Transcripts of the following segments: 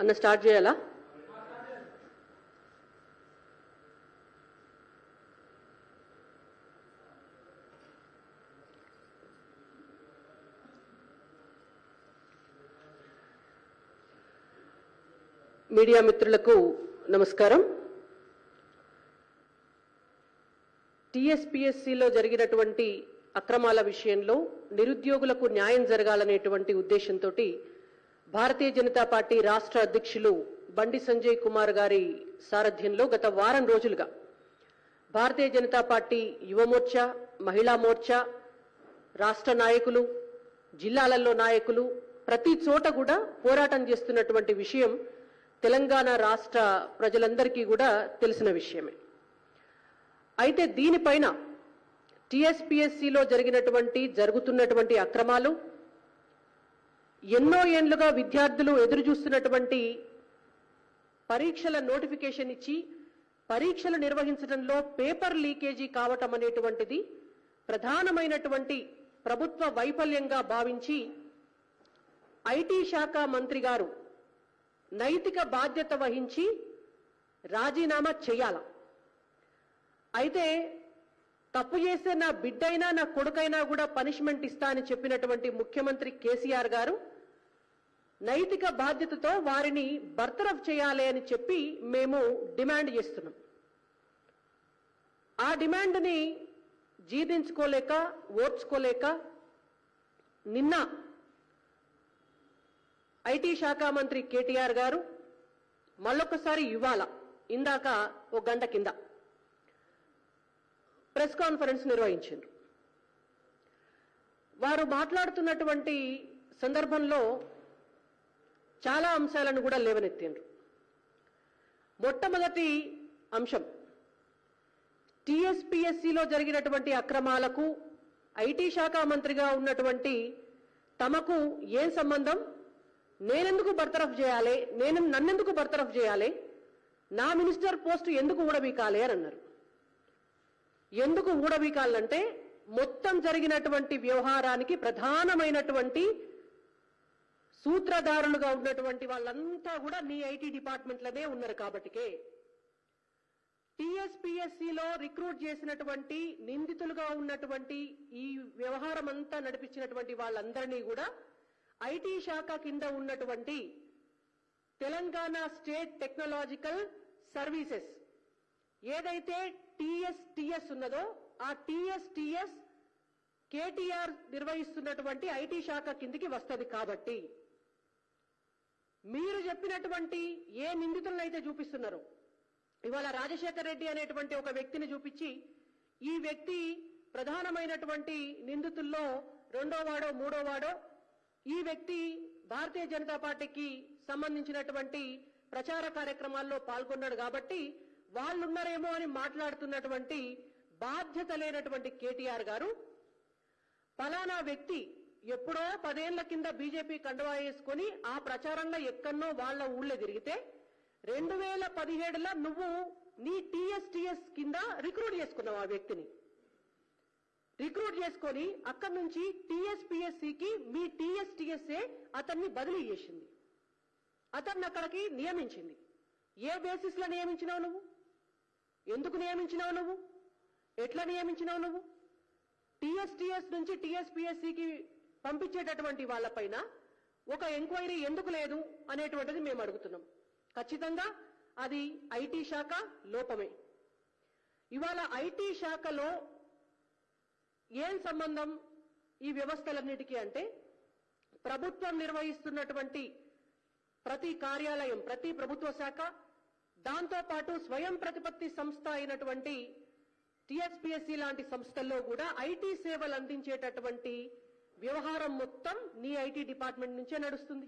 అన్న స్టార్ట్ చేయాలా మీడియా మిత్రులకు నమస్కారం టీఎస్పీఎస్సీలో జరిగినటువంటి అక్రమాల విషయంలో నిరుద్యోగులకు న్యాయం జరగాలనేటువంటి ఉద్దేశంతో భారతీయ జనతా పార్టీ రాష్ట్ర అధ్యక్షులు బండి సంజయ్ కుమార్ గారి సారథ్యంలో గత వారం రోజులుగా భారతీయ జనతా పార్టీ యువమోర్చా మహిళా మోర్చా రాష్ట్ర నాయకులు జిల్లాలలో నాయకులు ప్రతి చోట కూడా పోరాటం చేస్తున్నటువంటి విషయం తెలంగాణ రాష్ట్ర ప్రజలందరికీ కూడా తెలిసిన విషయమే అయితే దీనిపైన టీఎస్పీఎస్సీలో జరిగినటువంటి జరుగుతున్నటువంటి అక్రమాలు ఎన్నో ఏండ్లుగా విద్యార్థులు ఎదురు చూస్తున్నటువంటి పరీక్షల నోటిఫికేషన్ ఇచ్చి పరీక్షలు నిర్వహించడంలో పేపర్ లీకేజీ కావటం అనేటువంటిది ప్రధానమైనటువంటి ప్రభుత్వ వైఫల్యంగా భావించి ఐటీ శాఖ మంత్రి గారు నైతిక బాధ్యత వహించి రాజీనామా చేయాల అయితే తప్పు చేస్తే నా బిడ్డైనా నా కొడుకైనా కూడా పనిష్మెంట్ ఇస్తా అని చెప్పినటువంటి ముఖ్యమంత్రి కేసీఆర్ గారు నైతిక బాధ్యతతో వారిని బర్తరఫ్ చేయాలి అని చెప్పి మేము డిమాండ్ చేస్తున్నాం ఆ డిమాండ్ని జీర్ణించుకోలేక ఓర్చుకోలేక నిన్న ఐటీ శాఖ మంత్రి కేటీఆర్ గారు మళ్ళొకసారి ఇవాళ ఇందాక ఓ గంట కింద ప్రెస్ కాన్ఫరెన్స్ నిర్వహించారు వారు మాట్లాడుతున్నటువంటి సందర్భంలో చాలా అంశాలను కూడా లేవనెత్తిండ్రు మొట్టమొదటి అంశం టీఎస్పీఎస్సీలో జరిగినటువంటి అక్రమాలకు ఐటీ శాఖ మంత్రిగా ఉన్నటువంటి తమకు ఏం సంబంధం నేనెందుకు బర్తరఫ్ చేయాలి నేను నన్నెందుకు బర్తరఫ్ చేయాలి నా మినిస్టర్ పోస్ట్ ఎందుకు ఊడబీకాలి అని అన్నారు ఎందుకు ఊడబీకాలంటే మొత్తం జరిగినటువంటి వ్యవహారానికి ప్రధానమైనటువంటి సూత్రధారులుగా ఉన్నటువంటి వాళ్ళంతా కూడా నీ ఐటీ డిపార్ట్మెంట్లోనే ఉన్నారు కాబట్టికే టీఎస్పీఎస్సీలో రిక్రూట్ చేసినటువంటి నిందితులుగా ఉన్నటువంటి ఈ వ్యవహారం అంతా నడిపించినటువంటి వాళ్ళందరినీ కూడా ఐటీ శాఖ కింద ఉన్నటువంటి తెలంగాణ స్టేట్ టెక్నాలజికల్ సర్వీసెస్ ఏదైతే టీఎస్టీఎస్ ఉన్నదో ఆ టీఎస్టీఎస్ కేటీఆర్ నిర్వహిస్తున్నటువంటి ఐటీ శాఖ కిందికి వస్తుంది కాబట్టి మీరు చెప్పినటువంటి ఏ నిందితులను అయితే చూపిస్తున్నారో ఇవాళ రాజశేఖర్ రెడ్డి అనేటువంటి ఒక వ్యక్తిని చూపించి ఈ వ్యక్తి ప్రధానమైనటువంటి నిందితుల్లో రెండో వాడో మూడో వాడో ఈ వ్యక్తి భారతీయ జనతా పార్టీకి సంబంధించినటువంటి ప్రచార కార్యక్రమాల్లో పాల్గొన్నాడు కాబట్టి వాళ్ళున్నారేమో అని మాట్లాడుతున్నటువంటి బాధ్యత లేనటువంటి కేటీఆర్ గారు ఫలానా వ్యక్తి ఎప్పుడో పదేళ్ల కింద బీజేపీ కండువా వేసుకొని ఆ ప్రచారంలో ఎక్కడనో వాళ్ళ ఊళ్ళో తిరిగితే రెండు వేల పదిహేడులో నువ్వు నీ టీఎస్టీఎస్ కింద రిక్రూట్ చేసుకున్నావు ఆ వ్యక్తిని రిక్రూట్ చేసుకొని అక్కడి నుంచి టీఎస్పీఎస్సికి మీ టీఎస్టీఎస్ఏ అతన్ని బదిలీ చేసింది అతన్ని అక్కడికి నియమించింది ఏ బేసిస్ లో నియమించినావు నువ్వు ఎందుకు నియమించినావు నువ్వు ఎట్లా నియమించినావు నువ్వు టీఎస్టీఎస్ నుంచి టీఎస్పీఎస్సికి పంపించేటటువంటి వాళ్ళపైన ఒక ఎంక్వైరీ ఎందుకు లేదు అనేటువంటిది మేము అడుగుతున్నాం ఖచ్చితంగా అది ఐటీ శాఖ లోపమే ఇవాళ ఐటీ శాఖలో ఏం సంబంధం ఈ వ్యవస్థలన్నిటికీ అంటే ప్రభుత్వం నిర్వహిస్తున్నటువంటి ప్రతి కార్యాలయం ప్రతి ప్రభుత్వ శాఖ దాంతో పాటు స్వయం ప్రతిపత్తి సంస్థ అయినటువంటి టిఎస్పిఎస్సి లాంటి సంస్థల్లో కూడా ఐటీ సేవలు అందించేటటువంటి వ్యవహారం మొత్తం నీ ఐటీ డిపార్ట్మెంట్ నుంచే నడుస్తుంది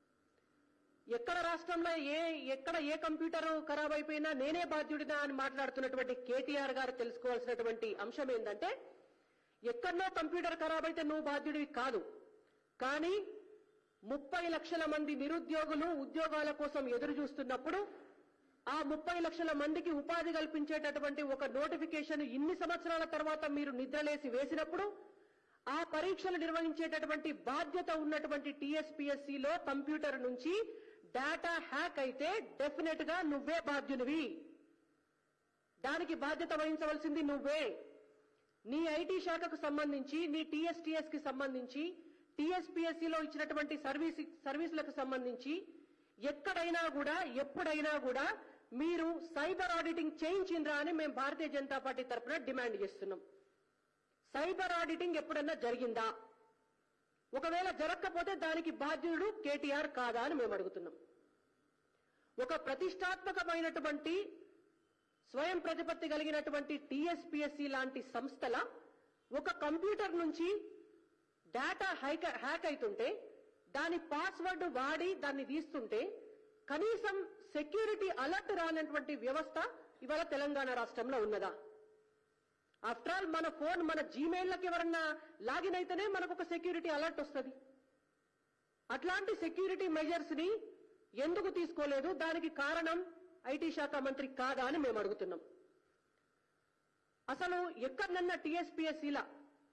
ఎక్కడ రాష్ట్రంలో ఏ ఎక్కడ ఏ కంప్యూటర్ ఖరాబ్ అయిపోయినా నేనే బాధ్యుడినా అని మాట్లాడుతున్నటువంటి కేటీఆర్ గారు తెలుసుకోవాల్సినటువంటి అంశం ఏంటంటే ఎక్కడనో కంప్యూటర్ ఖరాబ్ అయితే నువ్వు బాధ్యుడివి కాదు కానీ ముప్పై లక్షల మంది నిరుద్యోగులు ఉద్యోగాల కోసం ఎదురు చూస్తున్నప్పుడు ఆ ముప్పై లక్షల మందికి ఉపాధి కల్పించేటటువంటి ఒక నోటిఫికేషన్ ఇన్ని సంవత్సరాల తర్వాత మీరు నిద్రలేసి వేసినప్పుడు ఆ పరీక్షలు నిర్వహించేటటువంటి బాధ్యత ఉన్నటువంటి టీఎస్పీఎస్సీలో కంప్యూటర్ నుంచి డేటా హ్యాక్ అయితే డెఫినెట్ గా నువ్వే బాధ్యునివి దానికి బాధ్యత వహించవలసింది నువ్వే నీ ఐటీ శాఖకు సంబంధించి నీ టీఎస్టీఎస్ కి సంబంధించి TSPSC లో ఇచ్చినటువంటి సర్వీస్ సర్వీసులకు సంబంధించి ఎక్కడైనా కూడా ఎప్పుడైనా కూడా మీరు సైబర్ ఆడిటింగ్ చేయించిండ్రా అని మేము భారతీయ జనతా పార్టీ తరఫున డిమాండ్ చేస్తున్నాం సైబర్ ఆడిటింగ్ ఎప్పుడన్నా జరిగిందా ఒకవేళ జరగకపోతే దానికి బాధ్యుడు కేటీఆర్ కాదా అని మేము అడుగుతున్నాం ఒక ప్రతిష్టాత్మకమైనటువంటి స్వయం ప్రతిపత్తి కలిగినటువంటి టీఎస్పీఎస్సీ లాంటి సంస్థల ఒక కంప్యూటర్ నుంచి డేటా హైక్ హ్యాక్ అవుతుంటే దాని పాస్వర్డ్ వాడి దాన్ని తీస్తుంటే కనీసం సెక్యూరిటీ అలర్ట్ రానటువంటి వ్యవస్థ ఇవాళ తెలంగాణ రాష్ట్రంలో ఉన్నదా ఆఫ్టర్ ఆల్ మన ఫోన్ మన జీమెయిల్కి ఎవరన్నా లాగిన్ అయితేనే మనకు ఒక సెక్యూరిటీ అలర్ట్ వస్తుంది అట్లాంటి సెక్యూరిటీ మెజర్స్ ని ఎందుకు తీసుకోలేదు దానికి కారణం ఐటీ శాఖ మంత్రి కాదా అని మేము అడుగుతున్నాం అసలు ఎక్కడనన్నా టీఎస్పీఎస్సీల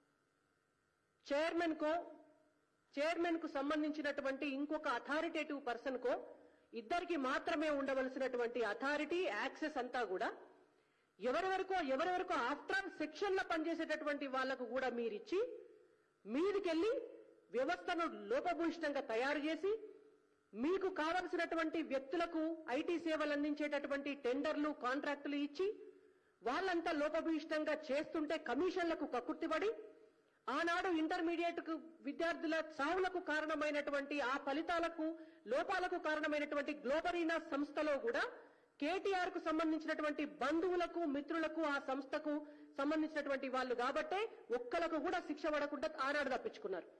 చైర్మన్ కో చైర్మన్ కు సంబంధించినటువంటి ఇంకొక అథారిటేటివ్ పర్సన్ కో ఇద్దరికి మాత్రమే ఉండవలసినటువంటి అథారిటీ యాక్సెస్ అంతా కూడా ఎవరెవరికో ఎవరెవరికో ఆఫ్టర్ ఆల్ సెక్షన్లో పనిచేసేటటువంటి వాళ్లకు కూడా మీరిచ్చి మీదికెళ్ళి వ్యవస్థను లోపభూయిష్టంగా తయారు చేసి మీకు కావలసినటువంటి వ్యక్తులకు ఐటీ సేవలు అందించేటటువంటి టెండర్లు కాంట్రాక్టులు ఇచ్చి వాళ్ళంతా లోపభూయిష్టంగా చేస్తుంటే కమిషన్లకు కక్కుర్తిపడి ఆనాడు ఇంటర్మీడియట్ కు విద్యార్థుల చావులకు కారణమైనటువంటి ఆ ఫలితాలకు లోపాలకు కారణమైనటువంటి గ్లోబరీనా సంస్థలో కూడా కేటీఆర్ కు సంబంధించినటువంటి బంధువులకు మిత్రులకు ఆ సంస్థకు సంబంధించినటువంటి వాళ్ళు కాబట్టే ఒక్కలకు కూడా శిక్ష పడకుండా ఆనాడు తప్పించుకున్నారు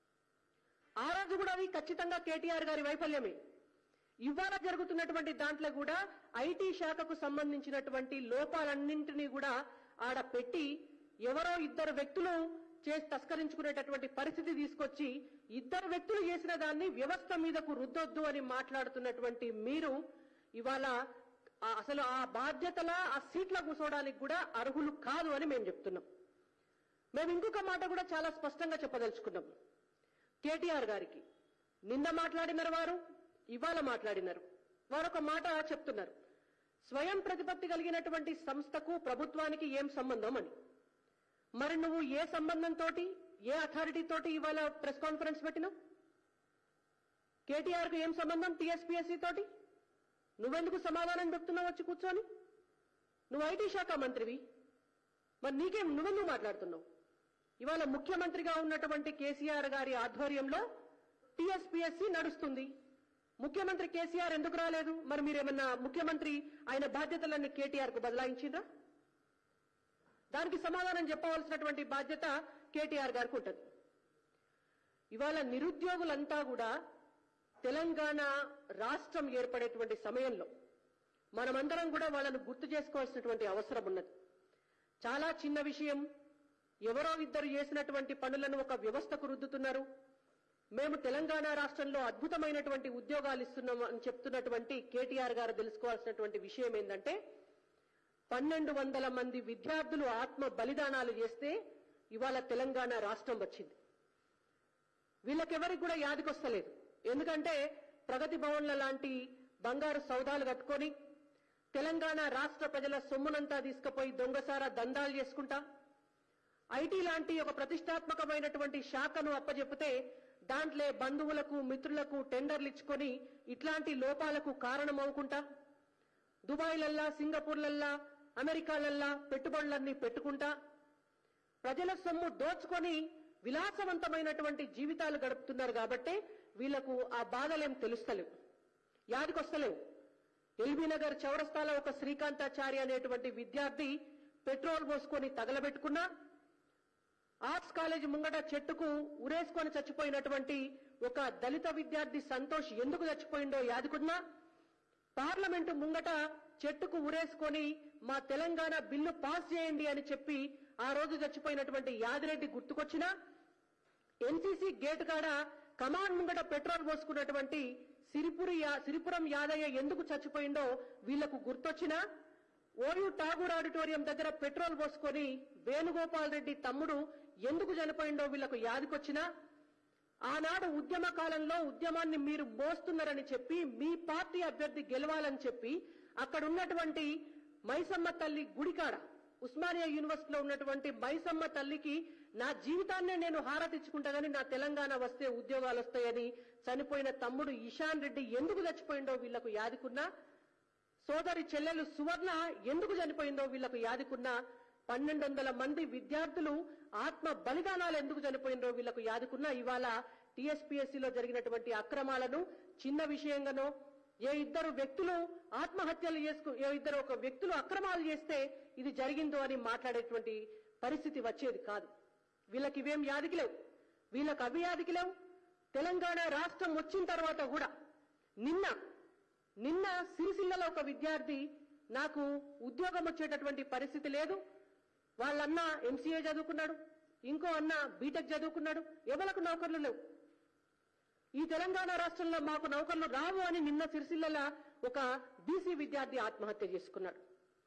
ఆ రోజు కూడా అది ఖచ్చితంగా కేటీఆర్ గారి వైఫల్యమే ఇవాళ జరుగుతున్నటువంటి దాంట్లో కూడా ఐటీ శాఖకు సంబంధించినటువంటి లోపాలన్నింటినీ కూడా ఆడ పెట్టి ఎవరో ఇద్దరు వ్యక్తులు చేసి తస్కరించుకునేటటువంటి పరిస్థితి తీసుకొచ్చి ఇద్దరు వ్యక్తులు చేసిన దాన్ని వ్యవస్థ మీదకు రుద్దొద్దు అని మాట్లాడుతున్నటువంటి మీరు ఇవాళ ఆ- అసలు ఆ బాధ్యతల ఆ సీట్ల కూర్చోవడానికి కూడా అర్హులు కాదు అని మేము చెప్తున్నాం మేము ఇంకొక మాట కూడా చాలా స్పష్టంగా చెప్పదలుచుకున్నాం కేటీఆర్ గారికి నిన్న మాట్లాడినారు వారు ఇవాళ మాట్లాడినారు వారు ఒక మాట చెప్తున్నారు స్వయం ప్రతిపత్తి కలిగినటువంటి సంస్థకు ప్రభుత్వానికి ఏం సంబంధం అని మరి నువ్వు ఏ సంబంధంతో ఏ అథారిటీ తోటి ఇవాళ ప్రెస్ కాన్ఫరెన్స్ పెట్టినావు కేటీఆర్ కు ఏం సంబంధం టీఎస్పీఎస్సీ తోటి నువ్వెందుకు సమాధానం చెప్తున్నావు వచ్చి కూర్చొని నువ్వు ఐటీ శాఖ మంత్రివి మరి నీకేం నువ్వెందుకు మాట్లాడుతున్నావు ఇవాళ ముఖ్యమంత్రిగా ఉన్నటువంటి కేసీఆర్ గారి ఆధ్వర్యంలో టీఎస్పీఎస్సీ నడుస్తుంది ముఖ్యమంత్రి కేసీఆర్ ఎందుకు రాలేదు మరి మీరేమన్నా ముఖ్యమంత్రి ఆయన బాధ్యతలన్నీ కేటీఆర్ కు బదలాయించిండ్రా దానికి సమాధానం చెప్పవలసినటువంటి బాధ్యత కేటీఆర్ గారికి ఉంటుంది ఇవాళ నిరుద్యోగులంతా కూడా తెలంగాణ రాష్ట్రం ఏర్పడేటువంటి సమయంలో మనమందరం కూడా వాళ్ళను గుర్తు చేసుకోవాల్సినటువంటి అవసరం ఉన్నది చాలా చిన్న విషయం ఎవరో ఇద్దరు చేసినటువంటి పనులను ఒక వ్యవస్థకు రుద్దుతున్నారు మేము తెలంగాణ రాష్ట్రంలో అద్భుతమైనటువంటి ఉద్యోగాలు ఇస్తున్నాం అని చెప్తున్నటువంటి కేటీఆర్ గారు తెలుసుకోవాల్సినటువంటి విషయం ఏంటంటే పన్నెండు వందల మంది విద్యార్థులు ఆత్మ బలిదానాలు చేస్తే ఇవాళ తెలంగాణ రాష్ట్రం వచ్చింది వీళ్ళకెవరికి కూడా యాదికొస్తలేదు ఎందుకంటే ప్రగతి భవన్ల లాంటి బంగారు సౌదాలు కట్టుకొని తెలంగాణ రాష్ట్ర ప్రజల సొమ్మునంతా తీసుకుపోయి దొంగసారా దందాలు చేసుకుంటా ఐటీ లాంటి ఒక ప్రతిష్టాత్మకమైనటువంటి శాఖను అప్పజెపితే దాంట్లో బంధువులకు మిత్రులకు టెండర్లు ఇచ్చుకొని ఇట్లాంటి లోపాలకు కారణమవుకుంటా దుబాయ్లల్లా సింగపూర్లల్లా అమెరికాలల్లా పెట్టుబడులన్నీ పెట్టుకుంటా ప్రజల సొమ్ము దోచుకొని విలాసవంతమైనటువంటి జీవితాలు గడుపుతున్నారు కాబట్టే వీళ్లకు ఆ బాధలేం తెలుస్తలేవు యాదికొస్తలేవు ఎల్బీ నగర్ చౌరస్తాలో ఒక శ్రీకాంతాచారి అనేటువంటి విద్యార్థి పెట్రోల్ పోసుకొని తగలబెట్టుకున్నా ఆర్ట్స్ కాలేజ్ ముంగట చెట్టుకు ఉరేసుకొని చచ్చిపోయినటువంటి ఒక దళిత విద్యార్థి సంతోష్ ఎందుకు చచ్చిపోయిండో యాదుకున్నా పార్లమెంటు ముంగట చెట్టుకు ఉరేసుకొని మా తెలంగాణ బిల్లు పాస్ చేయండి అని చెప్పి ఆ రోజు చచ్చిపోయినటువంటి యాదిరెడ్డి గుర్తుకొచ్చినా ఎన్సీసీ గేట్ కాడ కమాండ్ ముంగట పెట్రోల్ పోసుకున్నటువంటి సిరిపురి యా- సిరిపురం యాదయ్య ఎందుకు చచ్చిపోయిండో వీళ్లకు గుర్తొచ్చినా ఓయూ ఠాగూర్ ఆడిటోరియం దగ్గర పెట్రోల్ పోసుకొని వేణుగోపాల్ రెడ్డి తమ్ముడు ఎందుకు చనిపోయిండో వీళ్లకు యాదికొచ్చినా ఆనాడు ఉద్యమ కాలంలో ఉద్యమాన్ని మీరు మోస్తున్నారని చెప్పి మీ పార్టీ అభ్యర్థి గెలవాలని చెప్పి అక్కడ ఉన్నటువంటి మైసమ్మ తల్లి గుడికాడ ఉస్మానియా యూనివర్సిటీలో ఉన్నటువంటి మైసమ్మ తల్లికి నా జీవితాన్నే నేను హారతిచ్చుకుంటానని నా తెలంగాణ వస్తే ఉద్యోగాలు వస్తాయని చనిపోయిన తమ్ముడు ఇషాన్ రెడ్డి ఎందుకు చచ్చిపోయిండో వీళ్లకు యాదికున్నా సోదరి చెల్లెలు సువర్ణ ఎందుకు చనిపోయిందో వీళ్లకు యాదికున్న పన్నెండు వందల మంది విద్యార్థులు ఆత్మ బలిదానాలు ఎందుకు చనిపోయిందో వీళ్లకు యాదుకున్న ఇవాళ టీఎస్పీఎస్సీలో జరిగినటువంటి అక్రమాలను చిన్న విషయంగానో ఏ ఇద్దరు వ్యక్తులు ఆత్మహత్యలు చేసుకు ఏ ఇద్దరు ఒక వ్యక్తులు అక్రమాలు చేస్తే ఇది జరిగిందో అని మాట్లాడేటువంటి పరిస్థితి వచ్చేది కాదు వీళ్ళకి ఇవేం యాదికి లేవు వీళ్ళకి అవి యాదికి లేవు తెలంగాణ రాష్ట్రం వచ్చిన తర్వాత కూడా నిన్న నిన్న సిరిసిల్లలో ఒక విద్యార్థి నాకు ఉద్యోగం వచ్చేటటువంటి పరిస్థితి లేదు వాళ్ళన్న ఎంసీఏ చదువుకున్నాడు ఇంకో అన్న బీటెక్ చదువుకున్నాడు ఎవరికి నౌకర్లు లేవు ఈ తెలంగాణ రాష్ట్రంలో మాకు నౌకర్లు రావు అని నిన్న సిరిసిల్ల ఒక బీసీ విద్యార్థి ఆత్మహత్య చేసుకున్నాడు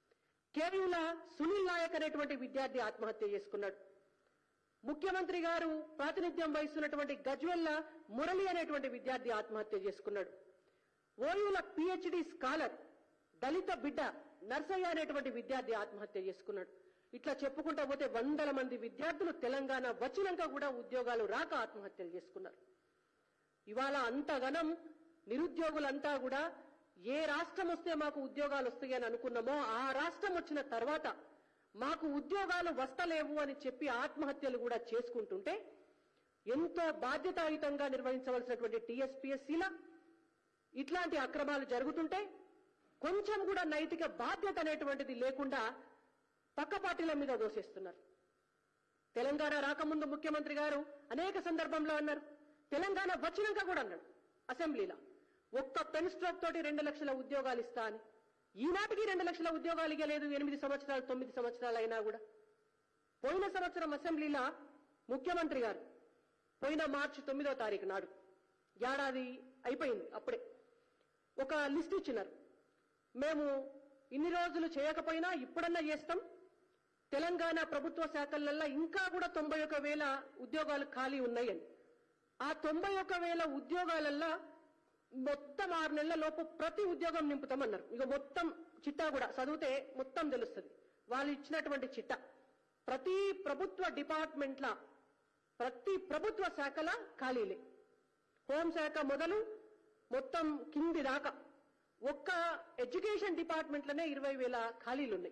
కేరళ సునీల్ నాయక్ అనేటువంటి విద్యార్థి ఆత్మహత్య చేసుకున్నాడు ముఖ్యమంత్రి గారు ప్రాతినిధ్యం వహిస్తున్నటువంటి గజ్వెల్ల మురళి అనేటువంటి విద్యార్థి ఆత్మహత్య చేసుకున్నాడు ఓయూల పిహెచ్డి స్కాలర్ దళిత బిడ్డ నర్సయ్య అనేటువంటి విద్యార్థి ఆత్మహత్య చేసుకున్నాడు ఇట్లా చెప్పుకుంటా పోతే వందల మంది విద్యార్థులు తెలంగాణ వచ్చినాక కూడా ఉద్యోగాలు రాక ఆత్మహత్యలు చేసుకున్నారు ఇవాళ అంతగనం నిరుద్యోగులంతా కూడా ఏ రాష్ట్రం వస్తే మాకు ఉద్యోగాలు వస్తాయని అనుకున్నామో ఆ రాష్ట్రం వచ్చిన తర్వాత మాకు ఉద్యోగాలు వస్తలేవు అని చెప్పి ఆత్మహత్యలు కూడా చేసుకుంటుంటే ఎంతో బాధ్యతాయుతంగా నిర్వహించవలసినటువంటి టీఎస్పీఎస్సీల ఇట్లాంటి అక్రమాలు జరుగుతుంటే కొంచెం కూడా నైతిక బాధ్యత అనేటువంటిది లేకుండా పక్క పార్టీల మీద దోషిస్తున్నారు తెలంగాణ రాకముందు ముఖ్యమంత్రి గారు అనేక సందర్భంలో అన్నారు తెలంగాణ వచ్చినాక కూడా అన్నాడు అసెంబ్లీలో ఒక్క పెన్ స్ట్రోక్ తోటి రెండు లక్షల ఉద్యోగాలు ఇస్తా అని ఈనాటికి రెండు లక్షల ఉద్యోగాలు ఇవ్వలేదు ఎనిమిది సంవత్సరాలు తొమ్మిది సంవత్సరాలు అయినా కూడా పోయిన సంవత్సరం అసెంబ్లీలో ముఖ్యమంత్రి గారు పోయిన మార్చి తొమ్మిదో తారీఖు నాడు ఏడాది అయిపోయింది అప్పుడే ఒక లిస్ట్ ఇచ్చినారు మేము ఇన్ని రోజులు చేయకపోయినా ఇప్పుడన్నా చేస్తాం తెలంగాణ ప్రభుత్వ శాఖలల్లో ఇంకా కూడా తొంభై ఒక వేల ఉద్యోగాలు ఖాళీ ఉన్నాయని ఆ తొంభై ఒక వేల ఉద్యోగాలల్లో మొత్తం ఆరు నెలల లోపు ప్రతి ఉద్యోగం నింపుతామన్నారు ఇక మొత్తం చిట్టా కూడా చదివితే మొత్తం తెలుస్తుంది వాళ్ళు ఇచ్చినటువంటి చిట్టా ప్రతి ప్రభుత్వ డిపార్ట్మెంట్ల ప్రతి ప్రభుత్వ శాఖల ఖాళీలే హోంశాఖ మొదలు మొత్తం కింది దాకా ఒక్క ఎడ్యుకేషన్ డిపార్ట్మెంట్లోనే ఇరవై వేల ఖాళీలు ఉన్నాయి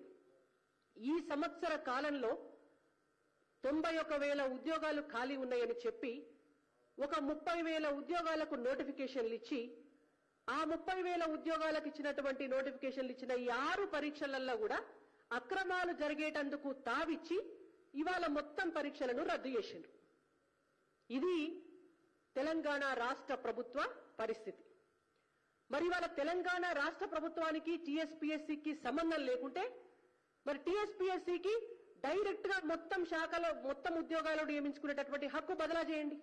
ఈ సంవత్సర కాలంలో తొంభై ఒక వేల ఉద్యోగాలు ఖాళీ ఉన్నాయని చెప్పి ఒక ముప్పై వేల ఉద్యోగాలకు నోటిఫికేషన్లు ఇచ్చి ఆ ముప్పై వేల ఉద్యోగాలకు ఇచ్చినటువంటి నోటిఫికేషన్లు ఇచ్చిన ఈ ఆరు పరీక్షలలో కూడా అక్రమాలు జరిగేటందుకు తావిచ్చి ఇవాళ మొత్తం పరీక్షలను రద్దు చేసిండ్రు ఇది తెలంగాణ రాష్ట్ర ప్రభుత్వ పరిస్థితి మరి ఇవాళ తెలంగాణ రాష్ట్ర ప్రభుత్వానికి టీఎస్పీఎస్సీకి సంబంధం లేకుంటే మరి టీఎస్పీఎస్సీకి డైరెక్ట్ గా మొత్తం శాఖలో మొత్తం ఉద్యోగాలను నియమించుకునేటటువంటి హక్కు బదిలా చేయండి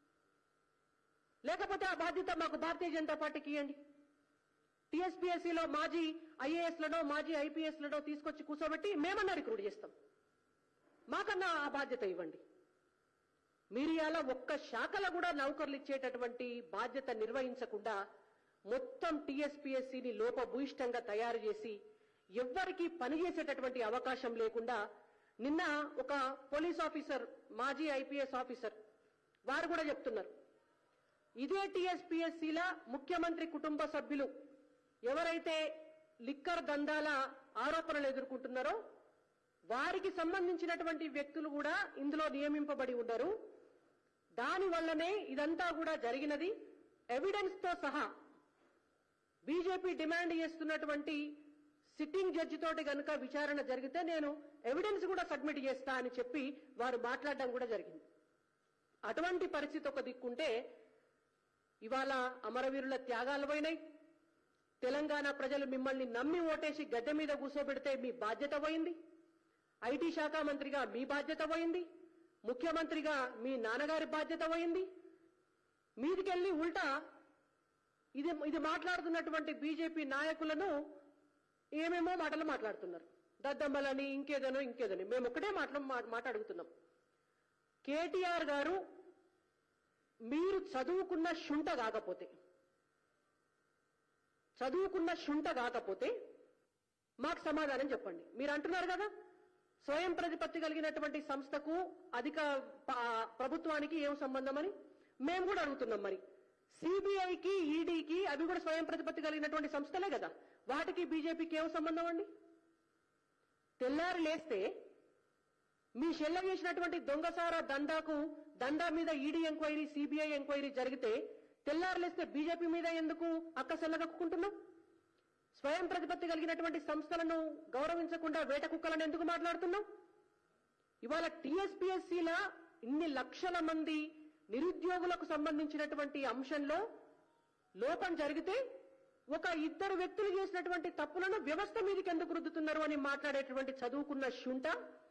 లేకపోతే ఆ బాధ్యత మాకు భారతీయ జనతా పార్టీకి ఇవ్వండి టీఎస్పీఎస్సీలో మాజీ ఐఏఎస్లనో మాజీ ఐపీఎస్లనో తీసుకొచ్చి కూర్చోబెట్టి మేమన్నా రిక్రూట్ చేస్తాం మాకన్నా ఆ బాధ్యత ఇవ్వండి మీరు ఇలా ఒక్క శాఖలో కూడా నౌకర్లు ఇచ్చేటటువంటి బాధ్యత నిర్వహించకుండా మొత్తం టీఎస్పీఎస్సీని లోపభూయిష్టంగా తయారు చేసి ఎవ్వరికీ పనిచేసేటటువంటి అవకాశం లేకుండా నిన్న ఒక పోలీస్ ఆఫీసర్ మాజీ ఐపీఎస్ ఆఫీసర్ వారు కూడా చెప్తున్నారు ఇదే టీఎస్పీఎస్సీల ముఖ్యమంత్రి కుటుంబ సభ్యులు ఎవరైతే లిక్కర్ దందాల ఆరోపణలు ఎదుర్కొంటున్నారో వారికి సంబంధించినటువంటి వ్యక్తులు కూడా ఇందులో నియమింపబడి ఉన్నారు దాని వల్లనే ఇదంతా కూడా జరిగినది ఎవిడెన్స్ తో సహా బీజేపీ డిమాండ్ చేస్తున్నటువంటి సిట్టింగ్ జడ్జి తోటి గనుక విచారణ జరిగితే నేను ఎవిడెన్స్ కూడా సబ్మిట్ చేస్తా అని చెప్పి వారు మాట్లాడడం కూడా జరిగింది అటువంటి పరిస్థితి ఒక దిక్కుంటే ఇవాళ అమరవీరుల త్యాగాలు పోయినాయి తెలంగాణ ప్రజలు మిమ్మల్ని నమ్మి ఓటేసి గద్దె మీద కూర్చోబెడితే మీ బాధ్యత పోయింది ఐటీ శాఖ మంత్రిగా మీ బాధ్యత పోయింది ముఖ్యమంత్రిగా మీ నాన్నగారి బాధ్యత పోయింది మీదికెళ్ళి ఉల్టా ఇది ఇది మాట్లాడుతున్నటువంటి బీజేపీ నాయకులను ఏమేమో మాటలు మాట్లాడుతున్నారు దద్దమ్మలని ఇంకేదనో ఇంకేదని మేము ఒకటే మాటలు మా- మాట అడుగుతున్నాం కేటీఆర్ గారు మీరు చదువుకున్న శుంఠ కాకపోతే చదువుకున్న శుంఠ కాకపోతే మాకు సమాధానం చెప్పండి మీరు అంటున్నారు కదా స్వయం ప్రతిపత్తి కలిగినటువంటి సంస్థకు అధిక ప- ప్రభుత్వానికి ఏం సంబంధం అని మేము కూడా అడుగుతున్నాం మరి సిబిఐకి ఈడీకి అవి కూడా స్వయం ప్రతిపత్తి కలిగినటువంటి సంస్థలే కదా వాటికి బీజేపీకి ఏం సంబంధం అండి తెల్లారి లేస్తే మీ షెల్ల చేసినటువంటి దొంగసార దందాకు దందా మీద ఈడీ ఎంక్వైరీ సిబిఐ ఎంక్వైరీ జరిగితే తెల్లారులేస్తే బీజేపీ మీద ఎందుకు అక్కసెల్లగక్కుంటున్నాం స్వయం ప్రతిపత్తి కలిగినటువంటి సంస్థలను గౌరవించకుండా వేట కుక్కలను ఎందుకు మాట్లాడుతున్నాం ఇవాళ టీఎస్పీఎస్సీల ఇన్ని లక్షల మంది నిరుద్యోగులకు సంబంధించినటువంటి అంశంలో లోపం జరిగితే ఒక ఇద్దరు వ్యక్తులు చేసినటువంటి తప్పులను వ్యవస్థ మీదకి ఎందుకు రుద్దుతున్నారు అని మాట్లాడేటువంటి చదువుకున్న శుంఠ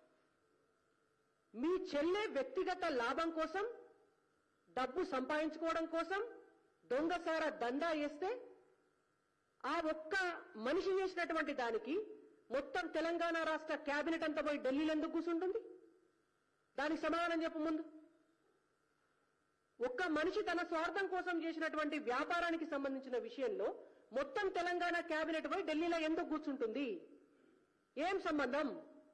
మీ చెల్లె వ్యక్తిగత లాభం కోసం డబ్బు సంపాదించుకోవడం కోసం దొంగసార దందా వేస్తే ఆ ఒక్క మనిషి చేసినటువంటి దానికి మొత్తం తెలంగాణ రాష్ట్ర కేబినెట్ అంతా పోయి ఢిల్లీలో ఎందుకు కూర్చుంటుంది దానికి సమాధానం చెప్పు ముందు ఒక్క మనిషి తన స్వార్థం కోసం చేసినటువంటి వ్యాపారానికి సంబంధించిన విషయంలో మొత్తం తెలంగాణ కేబినెట్ పోయి ఢిల్లీలో ఎందుకు కూర్చుంటుంది ఏం సంబంధం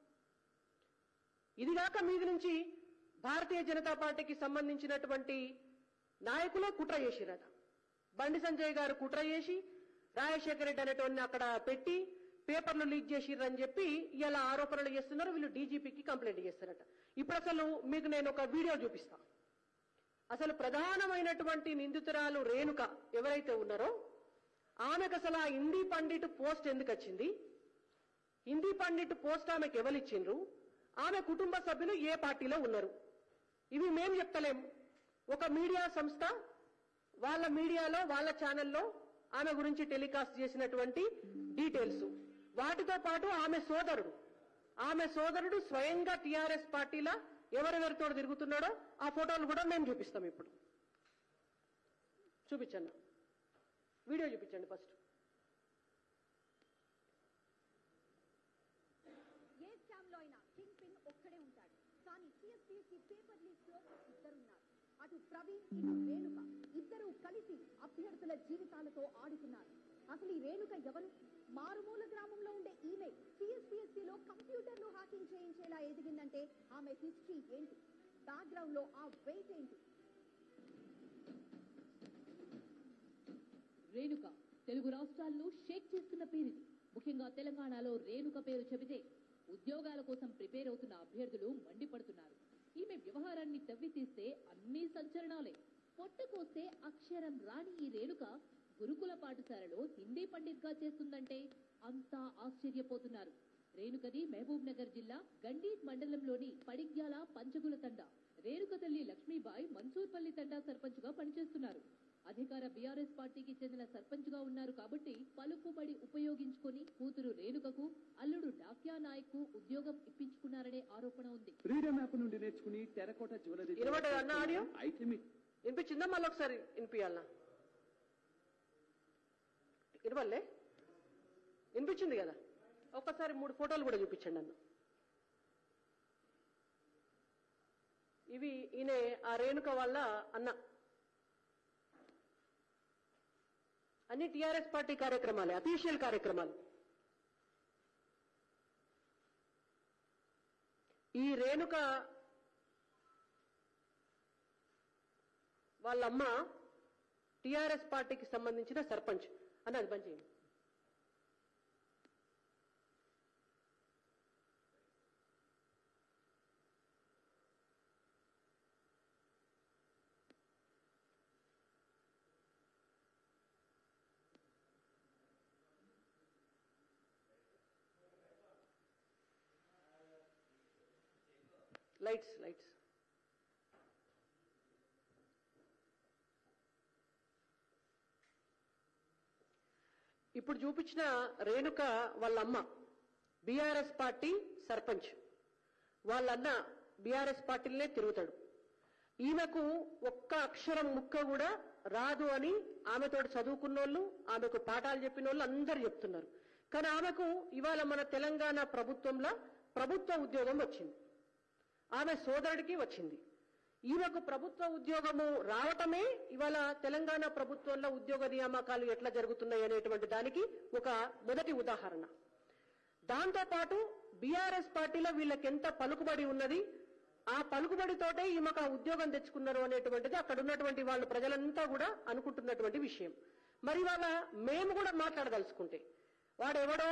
ఇదిగాక మీది నుంచి భారతీయ జనతా పార్టీకి సంబంధించినటువంటి నాయకులే కుట్ర చేసిరట బండి సంజయ్ గారు కుట్ర చేసి రాజశేఖర రెడ్డి అనేటువంటి అక్కడ పెట్టి పేపర్లు లీక్ చేసిర్రని చెప్పి ఇలా ఆరోపణలు చేస్తున్నారు వీళ్ళు డీజీపీకి కంప్లైంట్ చేస్తారట ఇప్పుడు అసలు మీకు నేను ఒక వీడియో చూపిస్తా అసలు ప్రధానమైనటువంటి నిందితురాలు రేణుక ఎవరైతే ఉన్నారో ఆమెకు అసలు ఆ హిందీ పండిట్ పోస్ట్ ఎందుకు వచ్చింది హిందీ పండిట్ పోస్ట్ ఆమెకు ఎవరిచ్చిండ్రు ఆమె కుటుంబ సభ్యులు ఏ పార్టీలో ఉన్నారు ఇవి మేం చెప్తలేం ఒక మీడియా సంస్థ వాళ్ళ మీడియాలో వాళ్ళ ఛానల్లో ఆమె గురించి టెలికాస్ట్ చేసినటువంటి డీటెయిల్స్ వాటితో పాటు ఆమె సోదరుడు ఆమె సోదరుడు స్వయంగా టిఆర్ఎస్ పార్టీలా ఎవరెవరితో తిరుగుతున్నాడో ఆ ఫోటోలు కూడా మేము చూపిస్తాం ఇప్పుడు చూపించండి వీడియో చూపించండి ఫస్ట్ ఏ స్కామ్ లో అయినా కింగ్ పిన్ ఒక్కడే ఉంటాడు కానీ టీఎస్పీఎస్సీ పేపర్ లీక్స్ లో ఇద్దరున్నారు అటు ప్రవీణ్ ఇటు రేణుక ఇద్దరు కలిసి అభ్యర్థుల జీవితాలతో ఆడుతున్నారు అసలు ఈ రేణుక ఎవరు మారుమూల గ్రామంలో ఉండే ఈమె టీఎస్పీఎస్సీ లో కంప్యూటర్లు హ్యాకింగ్ చేయించేలా ఎదిగిందంటే ఆమె హిస్టరీ ఏంటి బ్యాక్గ్రౌండ్ లో ఆ వెయిట్ ఏంటి రేణుక తెలుగు రాష్ట్రాల్లో షేక్ చేస్తున్న పేరిది ముఖ్యంగా తెలంగాణలో రేణుక పేరు చెబితే ఉద్యోగాల కోసం ప్రిపేర్ అవుతున్న అభ్యర్థులు మండిపడుతున్నారు ఈమె వ్యవహారాన్ని తవ్వి తీస్తే అన్ని సంచలనాలే పొట్టకొస్తే అక్షరం రాని ఈ రేణుక గురుకుల పాఠశాలలో హిందీ పండిట్గా చేస్తుందంటే అంతా ఆశ్చర్యపోతున్నారు రేణుకది మహబూబ్ నగర్ జిల్లా గండీట్ మండలంలోని పడిగ్యాల పంచగుల తండ రేణుక తల్లి లక్ష్మీబాయి మన్సూర్పల్లి తండా సర్పంచ్ గా పనిచేస్తున్నారు అధికార బీఆర్ఎస్ పార్టీకి చెందిన సర్పంచ్ గా ఉన్నారు కాబట్టి పలుకుబడి ఉపయోగించుకొని కూతురు రేణుకకు అల్లుడు డాక్యా నాయక్ కు ఉద్యోగం ఇప్పించుకున్నారనే ఆరోపణ ఉంది ఫ్రీడమ్ యాప్ నుండి నేర్చుకుని టెరకోట జ్యువెలరీ వినబడ్డదా అన్న ఆడియో? ఐటమ్ వినిపించిందా మళ్ళీ ఒకసారి వినిపించాలనా వినవల్లే వినిపించింది కదా ఒక్కసారి మూడు ఫోటోలు కూడా చూపించండి అన్న ఇవి ఈయన ఆ రేణుక వాళ్ళ అన్న అన్ని టిఆర్ఎస్ పార్టీ కార్యక్రమాలే అఫీషియల్ కార్యక్రమాలు ఈ రేణుక వాళ్ళమ్మ టిఆర్ఎస్ పార్టీకి సంబంధించిన సర్పంచ్ అని అది పని చేయండి లైట్స్ లైట్స్ ఇప్పుడు చూపించిన రేణుక వాళ్ళ అమ్మ బీఆర్ఎస్ పార్టీ సర్పంచ్ వాళ్ళన్న బీఆర్ఎస్ పార్టీలనే తిరుగుతాడు ఈమెకు ఒక్క అక్షరం ముక్క కూడా రాదు అని ఆమెతో చదువుకున్నోళ్ళు ఆమెకు పాఠాలు చెప్పిన వాళ్ళు అందరు చెప్తున్నారు కానీ ఆమెకు ఇవాళ మన తెలంగాణ ప్రభుత్వంలో ప్రభుత్వ ఉద్యోగం వచ్చింది ఆమె సోదరుడికి వచ్చింది ఈమెకు ప్రభుత్వ ఉద్యోగము రావటమే ఇవాళ తెలంగాణ ప్రభుత్వంలో ఉద్యోగ నియామకాలు ఎట్లా జరుగుతున్నాయి అనేటువంటి దానికి ఒక మొదటి ఉదాహరణ దాంతో పాటు బీఆర్ఎస్ పార్టీలో వీళ్ళకి ఎంత పలుకుబడి ఉన్నది ఆ పలుకుబడితోటే ఈమెకు ఆ ఉద్యోగం తెచ్చుకున్నారు అనేటువంటిది అక్కడ ఉన్నటువంటి వాళ్ళు ప్రజలంతా కూడా అనుకుంటున్నటువంటి విషయం మరి వాళ్ళ మేము కూడా మాట్లాడదలుచుకుంటే వాడెవడో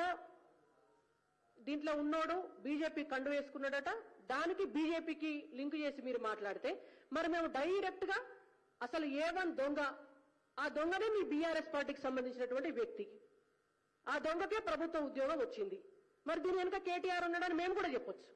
దీంట్లో ఉన్నోడు బీజేపీ కండు వేసుకున్నాడట దానికి బీజేపీకి లింక్ చేసి మీరు మాట్లాడితే మరి మేము డైరెక్ట్ గా అసలు ఏ వన్ దొంగ ఆ దొంగనే మీ బీఆర్ఎస్ పార్టీకి సంబంధించినటువంటి వ్యక్తి ఆ దొంగకే ప్రభుత్వ ఉద్యోగం వచ్చింది మరి దీని వెనుక కేటీఆర్ ఉన్నాడని మేము కూడా చెప్పొచ్చు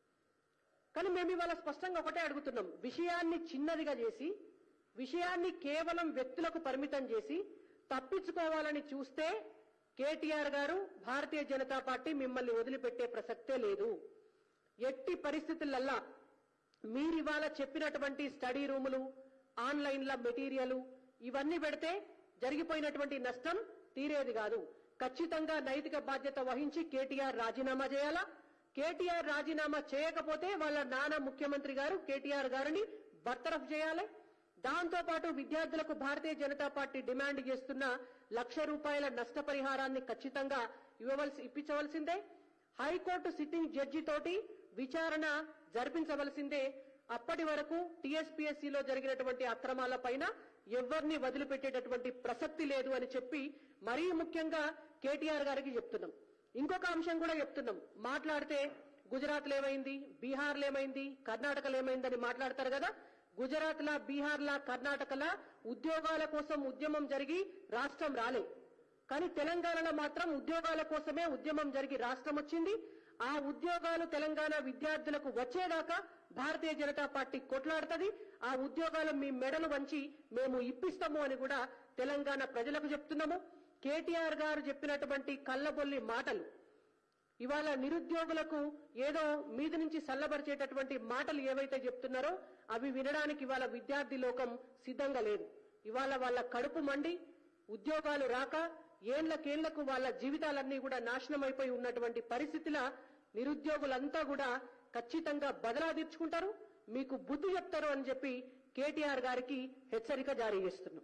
కానీ మేము ఇవాళ స్పష్టంగా ఒకటే అడుగుతున్నాం విషయాన్ని చిన్నదిగా చేసి విషయాన్ని కేవలం వ్యక్తులకు పరిమితం చేసి తప్పించుకోవాలని చూస్తే కేటీఆర్ గారు భారతీయ జనతా పార్టీ మిమ్మల్ని వదిలిపెట్టే ప్రసక్తే లేదు ఎట్టి పరిస్థితులల్లా మీరు ఇవాళ చెప్పినటువంటి స్టడీ రూములు ఆన్లైన్ల మెటీరియల్ ఇవన్నీ పెడితే జరిగిపోయినటువంటి నష్టం తీరేది కాదు ఖచ్చితంగా నైతిక బాధ్యత వహించి కేటీఆర్ రాజీనామా చేయాలా కేటీఆర్ రాజీనామా చేయకపోతే వాళ్ళ నాన్న ముఖ్యమంత్రి గారు కేటీఆర్ గారిని బర్తరఫ్ చేయాలి దాంతో పాటు విద్యార్థులకు భారతీయ జనతా పార్టీ డిమాండ్ చేస్తున్న లక్ష రూపాయల నష్టపరిహారాన్ని ఖచ్చితంగా ఇవ్వవలసి ఇప్పించవలసిందే హైకోర్టు సిట్టింగ్ జడ్జి తోటి విచారణ జరిపించవలసిందే అప్పటి వరకు టీఎస్పీఎస్సీలో జరిగినటువంటి అక్రమాల పైన ఎవరిని వదిలిపెట్టేటటువంటి ప్రసక్తి లేదు అని చెప్పి మరీ ముఖ్యంగా కేటీఆర్ గారికి చెప్తున్నాం ఇంకొక అంశం కూడా చెప్తున్నాం మాట్లాడితే గుజరాత్ ఏమైంది బీహార్ ఏమైంది కర్ణాటకలో ఏమైందని మాట్లాడతారు కదా గుజరాత్ లా బీహార్ లా కర్ణాటకలా ఉద్యోగాల కోసం ఉద్యమం జరిగి రాష్ట్రం రాలే కానీ తెలంగాణలో మాత్రం ఉద్యోగాల కోసమే ఉద్యమం జరిగి రాష్ట్రం వచ్చింది ఆ ఉద్యోగాలు తెలంగాణ విద్యార్థులకు వచ్చేదాకా భారతీయ జనతా పార్టీ కొట్లాడుతుంది ఆ ఉద్యోగాలు మీ మెడలు వంచి మేము ఇప్పిస్తాము అని కూడా తెలంగాణ ప్రజలకు చెప్తున్నాము కేటీఆర్ గారు చెప్పినటువంటి కళ్ళబొల్లి మాటలు ఇవాళ నిరుద్యోగులకు ఏదో మీది నుంచి చల్లబరిచేటటువంటి మాటలు ఏవైతే చెప్తున్నారో అవి వినడానికి ఇవాళ విద్యార్థి లోకం సిద్ధంగా లేదు ఇవాళ వాళ్ళ కడుపు మండి ఉద్యోగాలు రాక ఏళ్లకేళ్లకు వాళ్ళ జీవితాలన్నీ కూడా నాశనం అయిపోయి ఉన్నటువంటి పరిస్థితిలో నిరుద్యోగులంతా కూడా ఖచ్చితంగా బదలా తీర్చుకుంటారు మీకు బుద్ధి చెప్తారు అని చెప్పి కేటీఆర్ గారికి హెచ్చరిక జారీ చేస్తున్నాం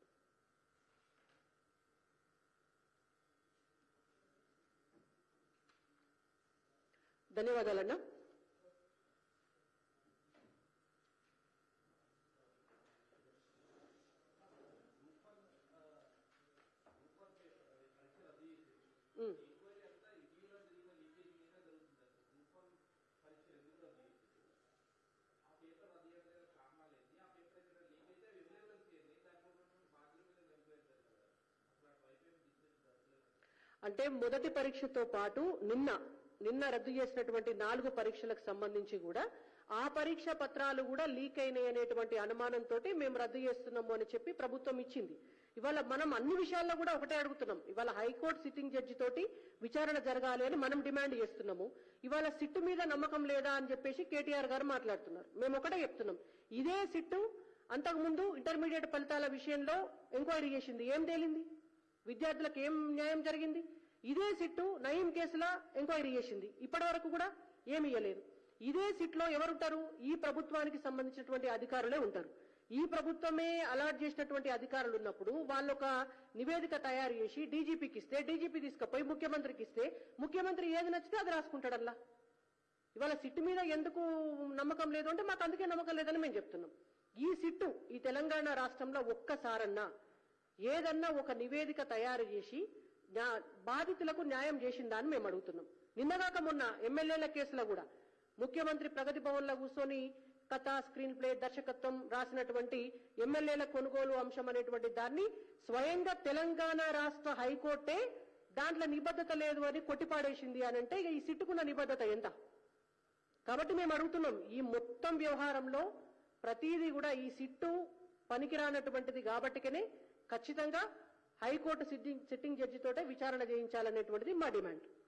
ధన్యవాదాలన్నా ఉమ్. అంటే మొదటి పరీక్షతో పాటు నిన్న నిన్న రద్దు చేసినటువంటి నాలుగు పరీక్షలకు సంబంధించి కూడా ఆ పరీక్ష పత్రాలు కూడా లీక్ అయినాయి అనేటువంటి అనుమానంతో మేము రద్దు చేస్తున్నాము అని చెప్పి ప్రభుత్వం ఇచ్చింది ఇవాళ మనం అన్ని విషయాల్లో కూడా ఒకటే అడుగుతున్నాం ఇవాళ హైకోర్టు సిట్టింగ్ జడ్జి తోటి విచారణ జరగాలి అని మనం డిమాండ్ చేస్తున్నాము ఇవాళ సిట్టు మీద నమ్మకం లేదా అని చెప్పేసి కేటీఆర్ గారు మాట్లాడుతున్నారు మేము ఒకటే చెప్తున్నాం ఇదే సిట్టు అంతకుముందు ఇంటర్మీడియట్ ఫలితాల విషయంలో ఎంక్వైరీ చేసింది ఏం తేలింది విద్యార్థులకు ఏం న్యాయం జరిగింది ఇదే సిట్టు నయీం కేసులా ఎంక్వైరీ చేసింది ఇప్పటి వరకు కూడా ఏమి ఇయ్యలేదు ఇదే సిట్లో ఎవరుంటారు ఈ ప్రభుత్వానికి సంబంధించినటువంటి అధికారులే ఉంటారు ఈ ప్రభుత్వమే అలాట్ చేసినటువంటి అధికారులు ఉన్నప్పుడు వాళ్ళు ఒక నివేదిక తయారు చేసి డీజీపీకి ఇస్తే డీజీపీ తీసుకుపోయి ముఖ్యమంత్రికి ఇస్తే ముఖ్యమంత్రి ఏది నచ్చితే అది రాసుకుంటాడల్లా ఇవాళ సిట్టు మీద ఎందుకు నమ్మకం లేదు అంటే మాకు అందుకే నమ్మకం లేదని మేము చెప్తున్నాం ఈ సిట్టు ఈ తెలంగాణ రాష్ట్రంలో ఒక్కసారన్నా ఏదన్నా ఒక నివేదిక తయారు చేసి న్యా- బాధితులకు న్యాయం చేసిందా అని మేము అడుగుతున్నాం నిన్నగాక మొన్న ఎమ్మెల్యేల కేసులో కూడా ముఖ్యమంత్రి ప్రగతి భవన్ లో కూర్చొని కథ స్క్రీన్ ప్లే దర్శకత్వం రాసినటువంటి ఎమ్మెల్యేల కొనుగోలు అంశం అనేటువంటి దాన్ని స్వయంగా తెలంగాణ రాష్ట్ర హైకోర్టే దాంట్లో నిబద్ధత లేదు అని కొట్టిపాడేసింది అని అంటే ఇక ఈ సిట్టుకున్న నిబద్ధత ఎంత కాబట్టి మేము అడుగుతున్నాం ఈ మొత్తం వ్యవహారంలో ప్రతిదీ కూడా ఈ సిట్టు పనికిరానటువంటిది కాబట్టికనే ఖచ్చితంగా హైకోర్టు సిట్టింగ్ సిట్టింగ్ జడ్జితోటే విచారణ చేయించాలనేటువంటిది మా డిమాండ్